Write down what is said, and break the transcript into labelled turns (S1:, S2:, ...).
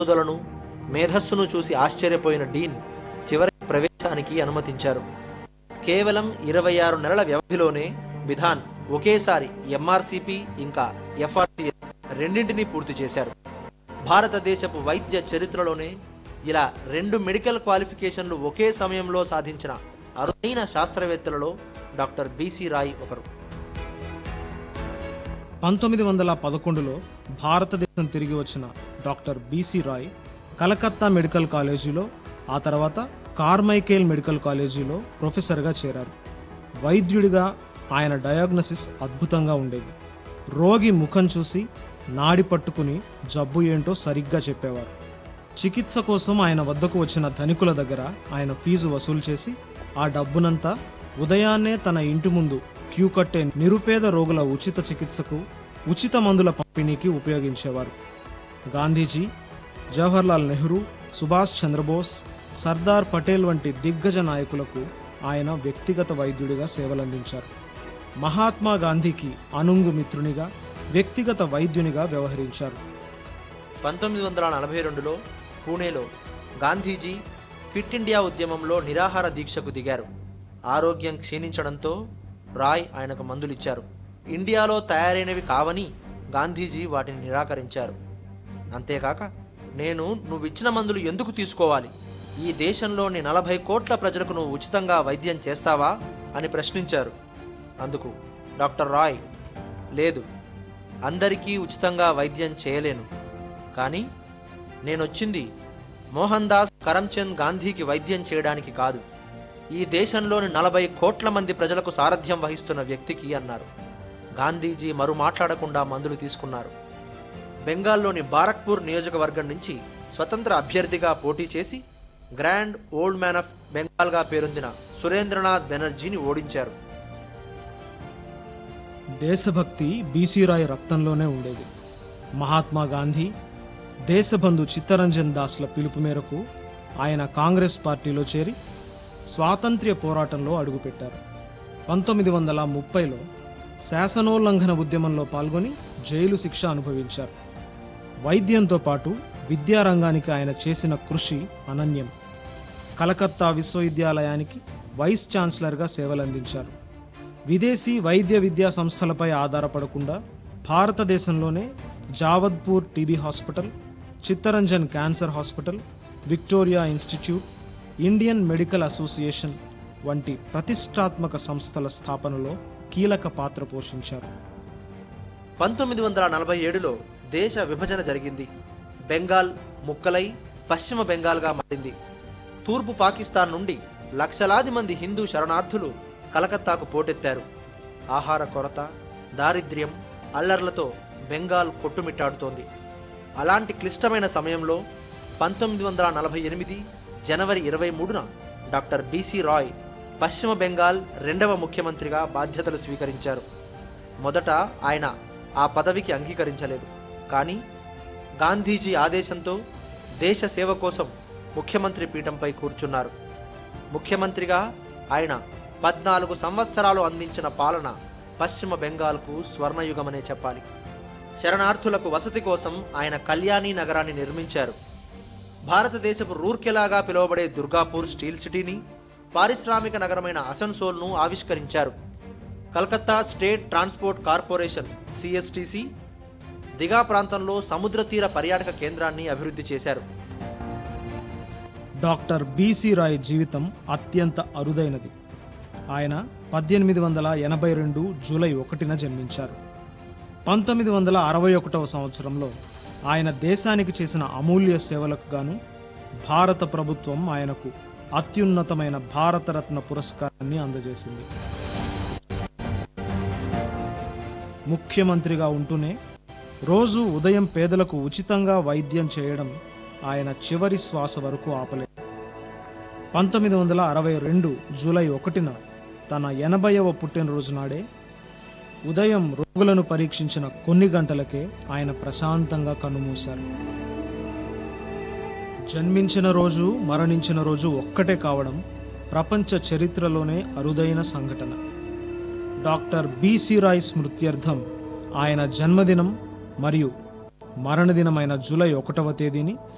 S1: పరిశోధనలను మేధస్సును చూసి ఆశ్చర్యపోయిన డీన్ చివరి ప్రవేశానికి అనుమతించారు కేవలం ఇరవై ఆరు నెలల వ్యవధిలోనే విధాన్ ఒకేసారి ఎంఆర్సిపి ఇంకా ఎఫ్ఆర్సిఎస్ రెండింటినీ పూర్తి చేశారు భారతదేశపు వైద్య చరిత్రలోనే ఇలా రెండు మెడికల్ క్వాలిఫికేషన్లు ఒకే సమయంలో సాధించిన అరుదైన శాస్త్రవేత్తలలో డాక్టర్ బిసి రాయ్ ఒకరు
S2: పంతొమ్మిది వందల పదకొండులో భారతదేశం తిరిగి వచ్చిన doctor B C Roy Calcutta medical కాలేజీలో ఆ తర్వాత కార్మైకేల్ మెడికల్ కాలేజీలో ప్రొఫెసర్గా చేరారు వైద్యుడిగా ఆయన డయాగ్నసిస్ అద్భుతంగా ఉండేది రోగి ముఖం చూసి నాడి పట్టుకుని జబ్బు ఏంటో సరిగ్గా చెప్పేవారు చికిత్స కోసం ఆయన వద్దకు వచ్చిన ధనికుల దగ్గర ఆయన ఫీజు వసూలు చేసి ఆ డబ్బునంతా ఉదయాన్నే తన ఇంటి ముందు క్యూ కట్టే నిరుపేద రోగుల ఉచిత చికిత్సకు ఉచిత మందుల పంపిణీకి ఉపయోగించేవారు గాంధీజీ జవహర్లాల్ నెహ్రూ సుభాష్ చంద్రబోస్ సర్దార్ పటేల్ వంటి దిగ్గజ నాయకులకు ఆయన వ్యక్తిగత వైద్యుడిగా సేవలందించారు మహాత్మా గాంధీకి అనుంగు మిత్రునిగా వ్యక్తిగత వైద్యునిగా వ్యవహరించారు
S1: పంతొమ్మిది వందల నలభై రెండులో పూణేలో గాంధీజీ క్విట్ ఇండియా ఉద్యమంలో నిరాహార దీక్షకు దిగారు ఆరోగ్యం క్షీణించడంతో రాయ్ ఆయనకు మందులిచ్చారు ఇండియాలో తయారైనవి కావని గాంధీజీ వాటిని నిరాకరించారు అంతేకాక నేను నువ్విచ్చిన మందులు ఎందుకు తీసుకోవాలి ఈ దేశంలోని నలభై కోట్ల ప్రజలకు నువ్వు ఉచితంగా వైద్యం చేస్తావా అని ప్రశ్నించారు అందుకు డాక్టర్ రాయ్ లేదు అందరికీ ఉచితంగా వైద్యం చేయలేను కానీ నేనొచ్చింది మోహన్ దాస్ కరమ్చంద్ గాంధీకి వైద్యం చేయడానికి కాదు ఈ దేశంలోని నలభై కోట్ల మంది ప్రజలకు సారథ్యం వహిస్తున్న వ్యక్తికి అన్నారు గాంధీజీ మరు మాట్లాడకుండా మందులు తీసుకున్నారు బెంగాల్లోని బారక్పూర్ నియోజకవర్గం నుంచి స్వతంత్ర అభ్యర్థిగా పోటీ చేసి గ్రాండ్ ఓల్డ్ మ్యాన్ ఆఫ్ బెంగాల్గా పేరొందిన సురేంద్రనాథ్ బెనర్జీని ఓడించారు
S2: దేశభక్తి బీసీ రాయ్ రక్తంలోనే ఉండేది మహాత్మా గాంధీ దేశబంధు చిత్తరంజన్ దాస్ల పిలుపు మేరకు ఆయన కాంగ్రెస్ పార్టీలో చేరి స్వాతంత్ర్య పోరాటంలో అడుగుపెట్టారు పంతొమ్మిది వందల ముప్పైలో శాసనోల్లంఘన ఉద్యమంలో పాల్గొని జైలు శిక్ష అనుభవించారు వైద్యంతో పాటు విద్యారంగానికి ఆయన చేసిన కృషి అనన్యం కలకత్తా విశ్వవిద్యాలయానికి వైస్ ఛాన్సలర్గా సేవలందించారు విదేశీ వైద్య విద్యా సంస్థలపై ఆధారపడకుండా భారతదేశంలోనే Jadavpur TB hospital Chittaranjan cancer hospital Victoria institute Indian medical association వంటి ప్రతిష్టాత్మక సంస్థల స్థాపనలో కీలక పాత్ర పోషించారు
S1: పంతొమ్మిది వందల నలభై ఏడులో దేశ విభజన జరిగింది బెంగాల్ ముక్కలై పశ్చిమ బెంగాల్గా మారింది తూర్పు పాకిస్తాన్ నుండి లక్షలాది మంది హిందూ శరణార్థులు కలకత్తాకు పోటెత్తారు ఆహార కొరత దారిద్ర్యం అల్లర్లతో బెంగాల్ కొట్టుమిట్టాడుతోంది అలాంటి క్లిష్టమైన సమయంలో పంతొమ్మిది వందల నలభై ఎనిమిది జనవరి ఇరవై మూడున డాక్టర్ బిసి రాయ్ పశ్చిమ బెంగాల్ రెండవ ముఖ్యమంత్రిగా బాధ్యతలు స్వీకరించారు మొదట ఆయన ఆ పదవికి అంగీకరించలేదు కానీ గాంధీజీ ఆదేశంతో దేశ సేవ కోసం ముఖ్యమంత్రి పీఠంపై కూర్చున్నారు ముఖ్యమంత్రిగా ఆయన పద్నాలుగు సంవత్సరాలు అందించిన పాలన పశ్చిమ బెంగాల్కు స్వర్ణయుగమనే చెప్పాలి శరణార్థులకు వసతి కోసం ఆయన కళ్యాణి నగరాన్ని నిర్మించారు భారతదేశపు రూర్కెలాగా పిలువబడే దుర్గాపూర్ స్టీల్ సిటీని పారిశ్రామిక నగరమైన అసన్సోల్ను ఆవిష్కరించారు Calcutta state transport corporation CSTC Digha ప్రాంతంలో సముద్ర తీర పర్యాటక కేంద్రాన్ని అభివృద్ధి చేశారు
S2: డాక్టర్ బిసి రాయ్ జీవితం అత్యంత అరుదైనది ఆయన పద్దెనిమిది వందల ఎనభై రెండు జూలై ఒకటిన జన్మించారు పంతొమ్మిది వందల అరవై ఒకటవ సంవత్సరంలో ఆయన దేశానికి చేసిన అమూల్య సేవలకు గాను భారత ప్రభుత్వం ఆయనకు అత్యున్నతమైన భారతరత్న పురస్కారాన్ని అందజేసింది ముఖ్యమంత్రిగా ఉంటూనే రోజు ఉదయం పేదలకు ఉచితంగా వైద్యం చేయడం ఆయన చివరి శ్వాస వరకు ఆపలేదు పంతొమ్మిది వందల అరవై రెండు జూలై ఒకటిన తన ఎనభైవ పుట్టినరోజు నాడే ఉదయం రోగులను పరీక్షించిన కొన్ని గంటలకే ఆయన ప్రశాంతంగా కన్నుమూశారు జన్మించిన రోజు మరణించిన రోజు ఒక్కటే కావడం ప్రపంచ చరిత్రలోనే అరుదైన సంఘటన డాక్టర్ బిసి రాయ్ స్మృత్యర్థం ఆయన జన్మదినం మరియు మరణదినమైన జూలై ఒకటవ తేదీని